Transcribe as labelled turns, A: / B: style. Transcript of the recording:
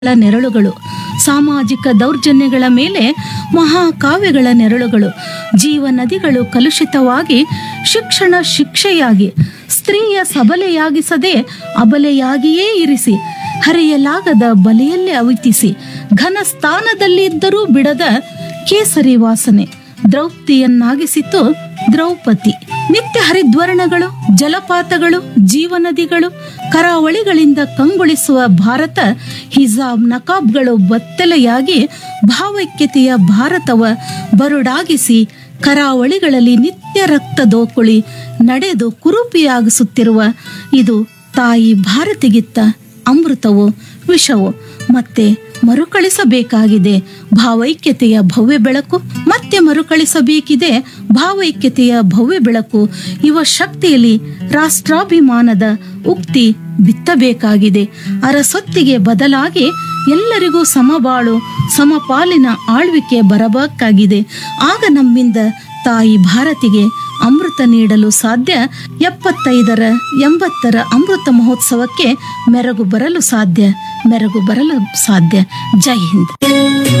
A: ಗಳ ನೆರಳುಗಳು ಸಾಮಾಜಿಕ ದೌರ್ಜನ್ಯಗಳ ಮೇಲೆ ಮಹಾಕಾವ್ಯಗಳ ನೆರಳುಗಳು ಜೀವ ನದಿಗಳು ಕಲುಷಿತವಾಗಿ ಶಿಕ್ಷಣ ಶಿಕ್ಷೆಯಾಗಿ ಸ್ತ್ರೀಯ ಸಬಲೆಯಾಗಿಸದೆ ಅಬಲೆಯಾಗಿಯೇ ಇರಿಸಿ ಹರಿಯಲಾಗದ ಬಲೆಯಲ್ಲೇ ಅವಿತಿಸಿ ಘನ ಸ್ಥಾನದಲ್ಲಿದ್ದರೂ ಬಿಡದ ಕೇಸರಿ ವಾಸನೆ ದ್ರೌಪದಿಯನ್ನಾಗಿಸಿತು ದ್ರೌಪದಿ ನಿತ್ಯ ಹರಿದ್ವರ್ಣಗಳು ಜಲಪಾತಗಳು ಜೀವನದಿಗಳು ಕರಾವಳಿಗಳಿಂದ ಕಂಗೊಳಿಸುವ ಭಾರತ ಹಿಜಾಬ್ ನಕಾಬ್ಗಳು ಬತ್ತಲೆಯಾಗಿ ಭಾವೈಕ್ಯತೆಯ ಭಾರತವ ಬರುಡಾಗಿಸಿ ಕರಾವಳಿಗಳಲ್ಲಿ ನಿತ್ಯ ರಕ್ತ ದೋಕುಳಿ ನಡೆದು ಕುರೂಪಿಯಾಗಿಸುತ್ತಿರುವ ಇದು ತಾಯಿ ಭಾರತಿಗಿತ್ತ ಅಮೃತವೋ ವಿಷವೋ ಮತ್ತೆ ಮರುಕಳಿಸಬೇಕಾಗಿದೆ ಭಾವೈಕ್ಯತೆಯ ಭವ್ಯ ಬೆಳಕು ಮತ್ತೆ ಮರುಕಳಿಸಬೇಕಿದೆ ಭಾವೈಕ್ಯತೆಯ ಭವ್ಯ ಬೆಳಕು ಇವ ಶಕ್ತಿಯಲ್ಲಿ ರಾಷ್ಟ್ರಾಭಿಮಾನದ ಉಕ್ತಿ ಬಿತ್ತಬೇಕಾಗಿದೆ ಅರಸೊತ್ತಿಗೆ ಬದಲಾಗಿ ಎಲ್ಲರಿಗೂ ಸಮಬಾಳು ಸಮಪಾಲಿನ ಆಳ್ವಿಕೆ ಬರಬೇಕಾಗಿದೆ ಆಗ ನಮ್ಮಿಂದ ತಾಯಿ ಭಾರತಿಗೆ ಅಮೃತ ನೀಡಲು ಸಾಧ್ಯ ಎಪ್ಪತ್ತೈದರ ಎಂಬತ್ತರ ಅಮೃತ ಮಹೋತ್ಸವಕ್ಕೆ ಮೆರಗು ಬರಲು ಸಾಧ್ಯ ಮೆರಗು ಬರಲು ಸಾಧ್ಯ ಜೈ ಹಿಂದ್